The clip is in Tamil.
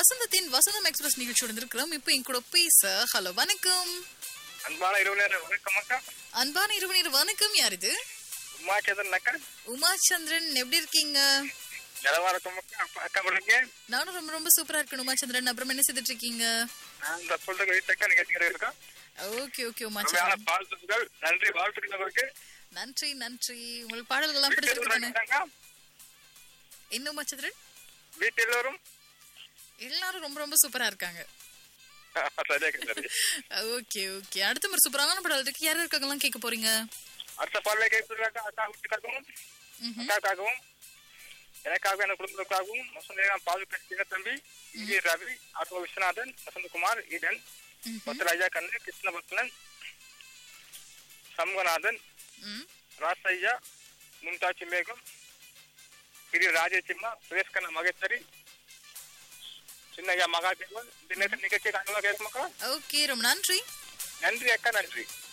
வசந்தத்தின் வசந்தம் எக்ஸ்பிரஸ் நிகழ்ச்சியோட இருக்கிறோம் இப்போ என் கூட பேச ஹலோ வணக்கம் அன்பான இரவு நேர வணக்கம் அக்கா அன்பான இருவனீர் வணக்கம் யார் இது உமாச்சந்திரன் அக்கா உமாச்சந்திரன் எப்படி இருக்கீங்க நிலவா இருக்கும் அக்கா அப்பா, அக்கா பண்ணுங்க நானும் ரொம்ப ரொம்ப சூப்பரா இருக்கேன் உமாச்சந்திரன் அப்புறம் என்ன செய்துட்டு இருக்கீங்க நான் இந்த சொல்ற வீட்டக்கா நிகழ்ச்சிகள் இருக்கா ஓகே ஓகே உண்மையான உமாச்சந்திரன் வாழ்த்துக்கள் நன்றி வாழ்த்துக்கள் அவருக்கு நன்றி நன்றி உங்களுக்கு பாடல்கள் எல்லாம் பிடிச்சிருக்கு தானே அக்கா, என்ன உமாச்சந்திரன் வீட்டு எல்லோரும் எல்லாரும் ரொம்ப ரொம்ப சூப்பரா இருக்காங்க சரியா சரி ஓகே ஓகே அடுத்த ஒரு சூப்பரான பாடல் இருக்கு யார் இருக்காங்கலாம் கேட்க போறீங்க அடுத்த பாடலை கேட்பதற்காக அக்கா வீட்டுக்காகவும் ம்ஹும். அக்காவுக்காகவும் எனக்காகவும் என் குடும்பத்துக்காகவும் வசந்த பால் கிருஷ்ண தம்பி இங்கே ரவி ஆட்டோ விஸ்வநாதன் வசந்தகுமார் ஈடன் ம்ஹும். பத்ராஜா கண்ணு கிருஷ்ணபத்மன் சண்முகநாதன் ம். ராசய்யா மும்தாஜ் மேகம் గిరి రాజేచిమ్మ సురేష్ కన్న మగేశ్వరి చిన్నయ్య మగాదేవన్ దినేశ్ నికచ్చి రంగంలో కేసుమక్క ஓகே ரொம்ப நன்றி நன்றி அக்கா நன்றி